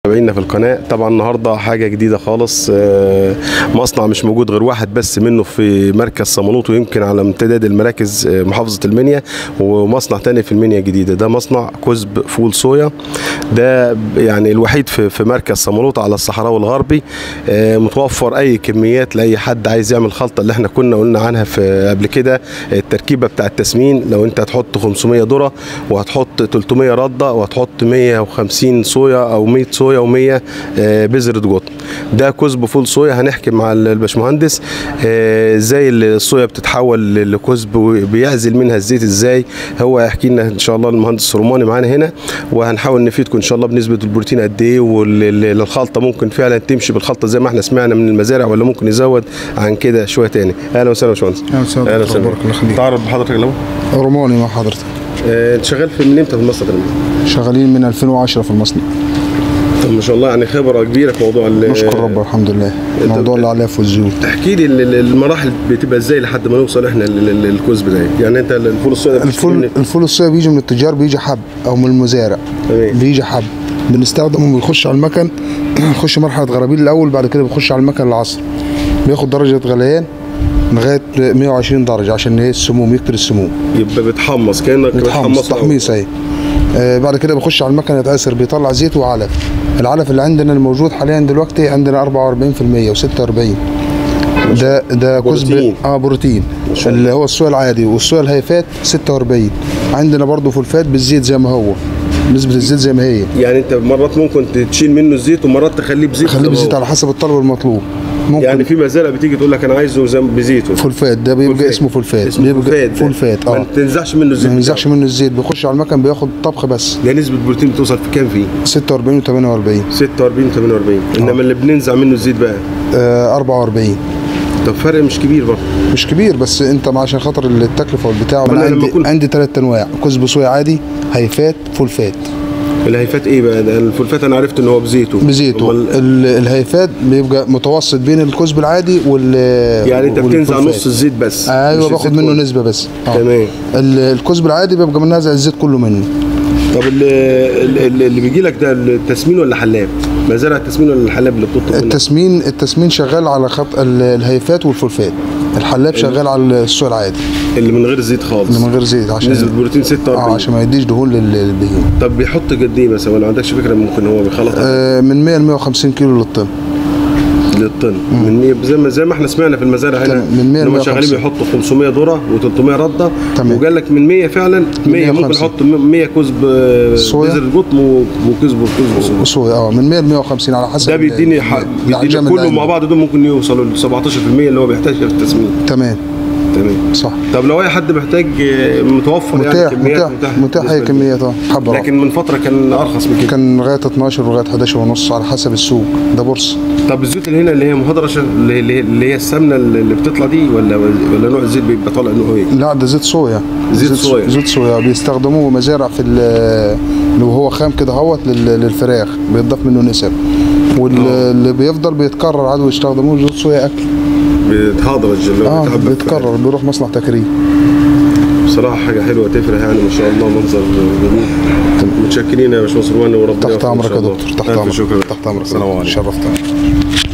متابعينا في القناه طبعا النهارده حاجه جديده خالص آه، مصنع مش موجود غير واحد بس منه في مركز صمالوط ويمكن على امتداد المراكز آه، محافظه المنيا ومصنع تاني في المنيا الجديده ده مصنع كزب فول صويا ده يعني الوحيد في في مركز صمالوط على الصحراوي الغربي آه، متوفر اي كميات لاي حد عايز يعمل خلطه اللي احنا كنا قلنا عنها في قبل كده التركيبه بتاع التسمين لو انت هتحط 500 ذره وهتحط 300 رده وهتحط 150 صويا او 100 صويا و100 بذره قطن ده كزب فول صويا هنحكي مع الباشمهندس آه، ازاي الصويا بتتحول لكزب وبيعزل منها الزيت ازاي هو هيحكي لنا ان شاء الله المهندس الروماني معانا هنا وهنحاول نفيدكم ان شاء الله بنسبه البروتين قد ايه والخلطه ممكن فعلا تمشي بالخلطه زي ما احنا سمعنا من المزارع ولا ممكن يزود عن كده شويه تاني اهلا وسهلا يا باشمهندس أهلا وسهلا اهلا دكتور، وسهلا بارك الله يخليك. تعرف بحضرتك الاول روماني مع حضرتك آه، انت شغال في من امتى في المصنع ده؟ شغالين من 2010 في المصنع طب ما شاء الله يعني خبره كبيره في موضوع ال- نشكر ربنا الحمد لله أنت موضوع بت- الاعلاف والزيوت احكي لي ال- ال- المراحل بتبقى ازاي لحد ما نوصل احنا لل- لل- للكزب ده يعني انت الفول الصويا ده بتشتري الفول منين؟ الفول الصويا بيجي من التجار بيجي حب او من المزارع تمام. بيجي حب بنستخدمه بيخش على المكن يخش مرحله غرابيل الاول بعد كده بيخش على المكن العصر بياخد درجه غليان لغايه 120 درجه عشان ايه السموم يكتر السموم يبقى بتحمص كانك بتحمص بتحمص تحميص اهي آه بعد كده بيخش على المكنه يتعصر بيطلع زيت وعلف العلف اللي عندنا الموجود حاليا دلوقتي عندنا 44% و46 ده ده كزب بروتين. اه بروتين شاء اللي هو الصويا العادي والصويا الهيفات 46 عندنا برضه فولفات بالزيت زي ما هو نسبه الزيت زي ما هي يعني انت مرات ممكن تشيل منه الزيت ومرات تخليه بزيت خليه زي ما بالزيت هو. على حسب الطلب المطلوب ممكن يعني في مزارع بتيجي تقول لك انا عايزه زي بزيته فولفات ده بيبقى فولفات. اسمه فولفات اسمه بيبقى فولفات ده. فولفات ما اه تنزعش منه الزيت ما ينزعش منه الزيت بيخش على المكن بياخد طبخ بس ده نسبه بروتين بتوصل في كام فيه 46 و 48 46 48 انما اللي بننزع منه الزيت بقى آه 44 طب فرق مش كبير برضه مش كبير بس انت مع عشان خاطر التكلفه والبتاع طب انا أنا لما عندي أكون- عندي ثلاث انواع كزب صويا عادي هيفات فولفات الهيفات ايه بقى ده الفولفات انا عرفت ان هو بزيته بزيته أمال- ال- الهيفات بيبقى متوسط بين الكزب العادي وال يعني انت بتنزع والفولفات. نص الزيت بس ايوه مش باخد الزيت منه كله. نسبه بس آه. تمام. ال- الكزب العادي بيبقى منازع الزيت كله منه طب اللي, اللي, اللي بيجي لك ده التسمين ولا حلاب؟ مزارع التسمين ولا الحلاب اللي بتطلب منك؟ التسمين التسمين شغال على خط ال- الهيفات والفولفات الحلاب شغال على الصويا العادي اللي من غير زيت خالص اللي من غير زيت عشان نسبة بروتين اه 46 عشان ما يديش دهون لل- للبهيمه طب بيحط قد ايه مثلا ولا ما عندكش فكره ممكن هو بيخلط آه من 100 ل 150 كيلو للطن للطن من 100 زي ما زي ما احنا سمعنا في المزارع هنا تمام. من 100 ل إن هم 150. شغالين بيحطوا 500 ذره و300 رده تمام. وقال لك من 100 فعلا 100 ممكن 150. يحط 100 كزب آه، صويا. بذر قطن و- وكزب وكزب صويا. صويا اه من 100 ل 150 على حسب ده ال- بيديني ح- بيديني العجام كله اللي مع عنده. بعض دول ممكن يوصلوا ل 17% اللي هو بيحتاجها في التسمين تمام تمام صح طب لو اي حد محتاج آه، متوفر متاح يعني كميات متاح متاح هي بالنسبة كميات اه حبه لكن لكن من فتره كان ارخص من كده كان لغايه 12 ولغايه 11 ونص على حسب السوق ده بورصه طب الزيوت اللي هنا اللي هي مهدرشه اللي اللي- اللي هي السمنه اللي بتطلع دي ولا ولا نوع الزيت بيبقى طالع نوع ايه؟ لا ده زيت صويا زيت صويا. زيت صويا بيستخدموه مزارع في ال- لو هو خام كده هوت لل- للفراخ بيضاف منه نسب واللي بيفضل بيتكرر عادي يستخدموه زيت صويا اكل بتهدرج اللي هو اه بيتعبى في- بيتكرر بيروح مصنع تكريم بصراحه حاجه حلوه تفرح يعني ما شاء الله منظر جميل متشكرين يا باشمهندس روان وربنا تحت يوفقك إن امرك شاء يا الله. دكتور تحت ألف امرك شكرا تحت امرك السلام عليكم شرفتنا